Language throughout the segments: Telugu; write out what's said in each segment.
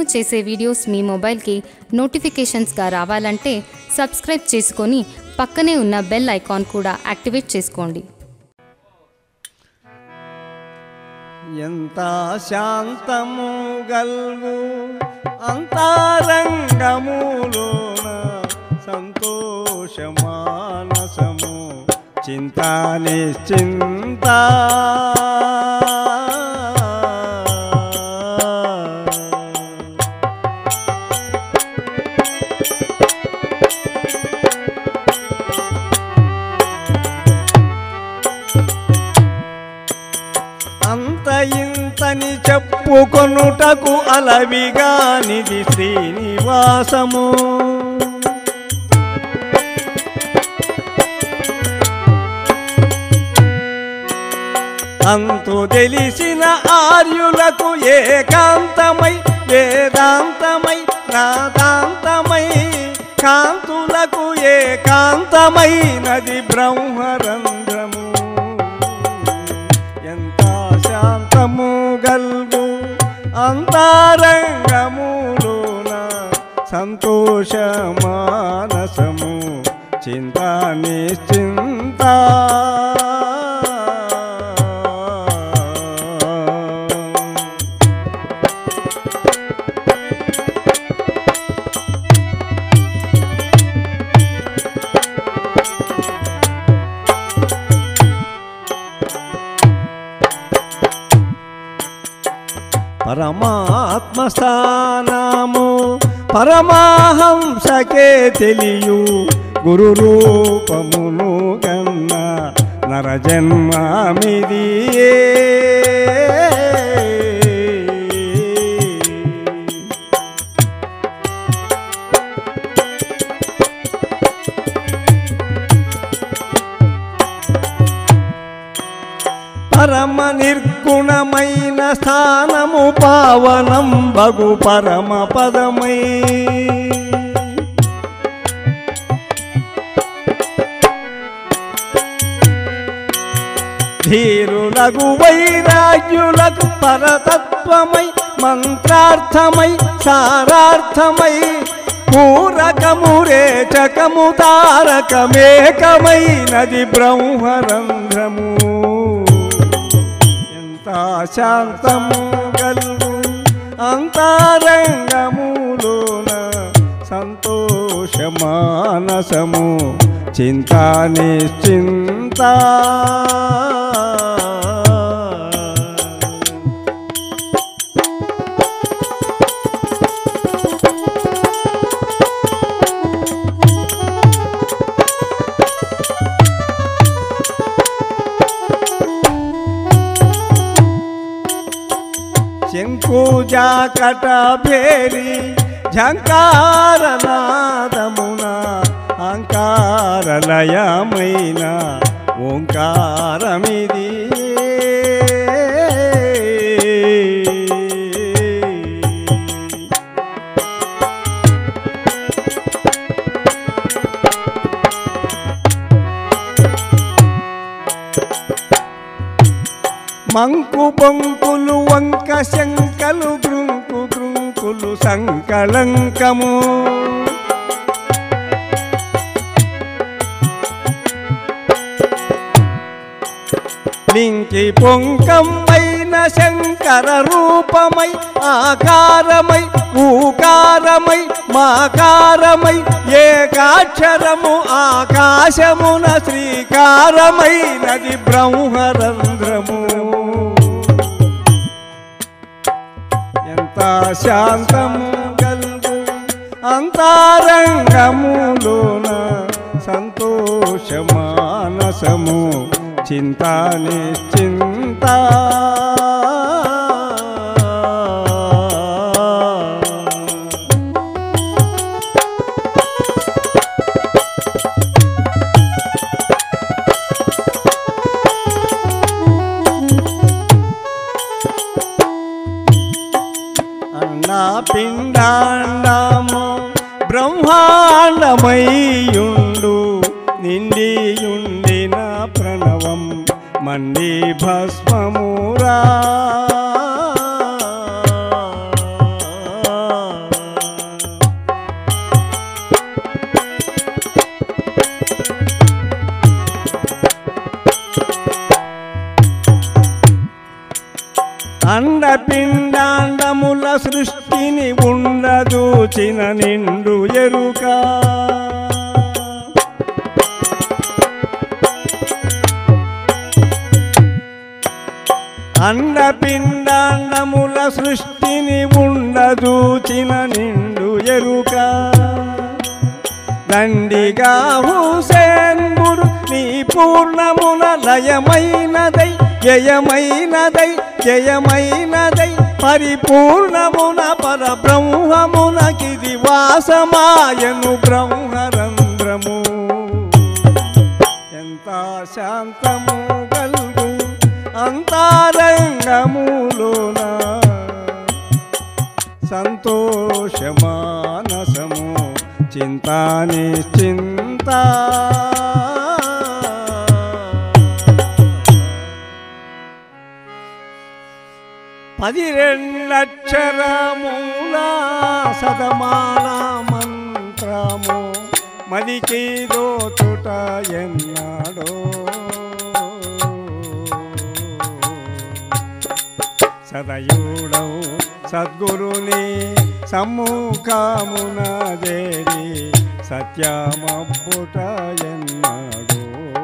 చేసే వీడియోస్ మీ మొబైల్కి నోటిఫికేషన్స్గా రావాలంటే సబ్స్క్రైబ్ చేసుకొని పక్కనే ఉన్న బెల్ ఐకాన్ కూడా యాక్టివేట్ చేసుకోండి ఎంత శాంతము గల్గు అంతరంగములోన సంతోషమానసము చింత నిశ్చింత అంత ఇంతని చెప్పుకొనుటకు అలవిగానిది శ్రీనివాసము అంతు తెలిసిన ఆర్యులకు ఏకాంతమై వేదాంతమై నాదాంతమై కాంతులకు ఏకాంతమై నది బ్రహ్మరంధ్రము ఎంత శాంతము గల్గు అంతరంగములోన సంతోష మానసము చింత నిశ్చింత పరమాత్మ స్థానము పరమాహంసకే తెలియు గురు రూపమును గన్న నరజన్మామిదియే పరమ నిర్గుణమైన స్థానము పావనం బగు పరమ పదమై ధీరులకు వైరాగ్యులకు పరతత్వమై మంత్రార్థమై సారార్థమై పూరకము రేచకము తారకమేకమైనది బ్రహ్మరంధ్రము ఎంత శాంతము గల్గు అంతరంగములోన సంతోష మానసము చింత నిశ్చింత శంకుజాకట భేరి ఝంకారనాదమున అంకారలయమైన ఓంకారమిది మంకు బొంకులు వంక శంకలు గ్రుంకు గ్రుంకులు సంకళంకము లింకి పొంకమైన శంకర రూపమై ఆకారమై ఊకారమై మాకారమై ఏకాక్షరము ఆకాశమున శ్రీకారమై నది బ్రహ్మరంధ్రము ఎంత శాంతము గల్గు అంతరంగములోన సంతోష మానసము చింత నిశ్చింత అన్నా పిండాండము బ్రహ్మాండమయ్యుండు నిండియుండిన ప్రణవం మండి భస్మమురా చూచిన నిండు ఎరుక అండపిండాండముల సృష్టిని ఉండదూచిన నిండు ఎరుక దండిగా హుసేన్ గురు నీ పూర్ణమున లయమైనదై జయమైనదై జయమైనదై పరిపూర్ణమున పర బ్రహ్మమునకిది వాసమాయను బ్రహ్మరంధ్రము ఎంత శాంతము గల్గు అంతరంగములోన సంతోషమానసము చింతా నిశ్చింత పది రెండక్షరముల సదమాల మంత్రము మదికి దోచుట ఎన్నాడో సదయుడవు సద్గురుని సమ్ముఖమున చేరి సత్యమబ్బుట ఎన్నాడో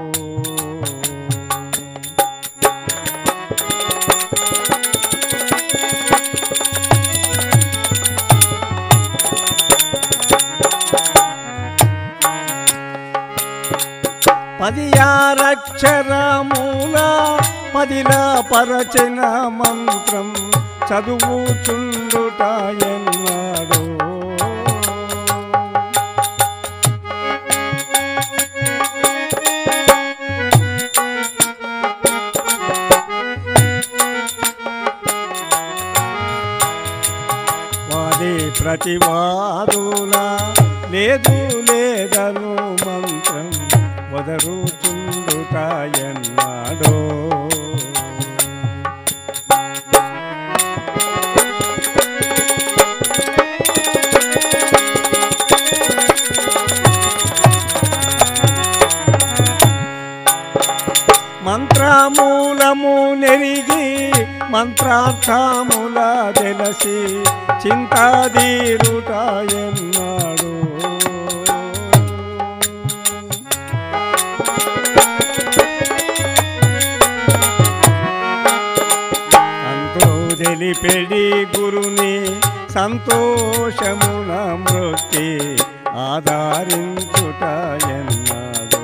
పదియారక్షరముల పదిల పరచిన మంత్రం చదువుచుండుట ఎన్నాడు వాది ప్రతివాదుల లేదు లేదను మంత్రం వదరుచుండుట ఎన్నాడో మంత్రమూలము నెరిగి మంత్రార్థముల తెలిసి చింతాదీరుట ఎన్నాడు అంతో తెలిపెడి గురుని సంతోషమున మృతి ఆధారించుట ఎన్నాడు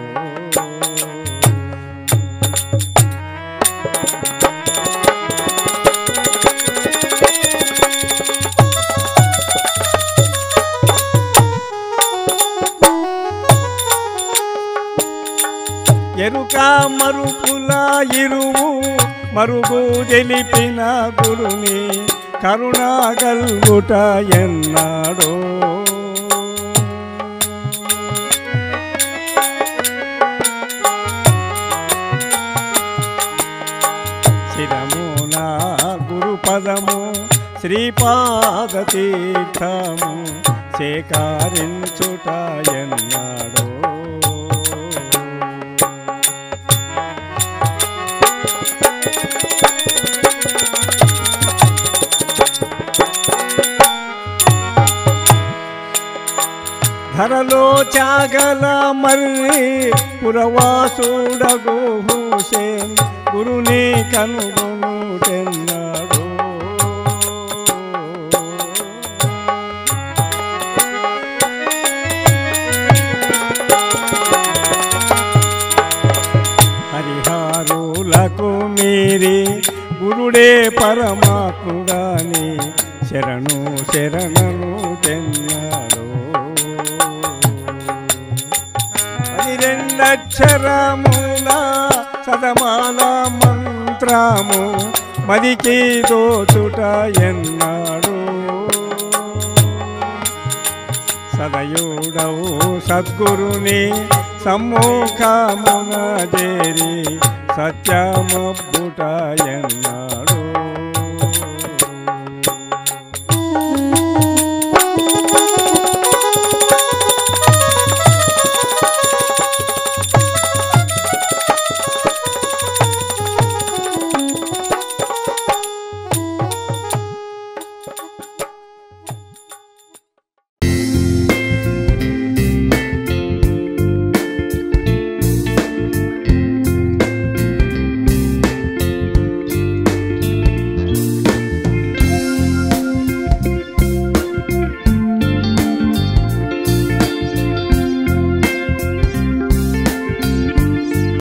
ఎరుక మరుపుల ఇరువు మరుగు తెలిపిన గురుని కరుణాగల్గుట ఎన్నాడో శిరమున గురుపదము శ్రీపాద తీర్థము సేకారించుట ఎన్నాడో ధరలో చాగల మర్రి పురవాసుడగు హుసేన్ గురుని కనుగొనుటెన్నాడు హరిహారులకు మీరి గురుడే పరమాత్ముడాని శరణు శరణను తెన్నాడు అది రెండక్షరముల సదమాల మంత్రము మదికి దోచుట ఎన్నాడు సదయుడవు సద్గురుని సమ్ముఖమున చేరి సత్యమబ్బుట ఎన్నాడు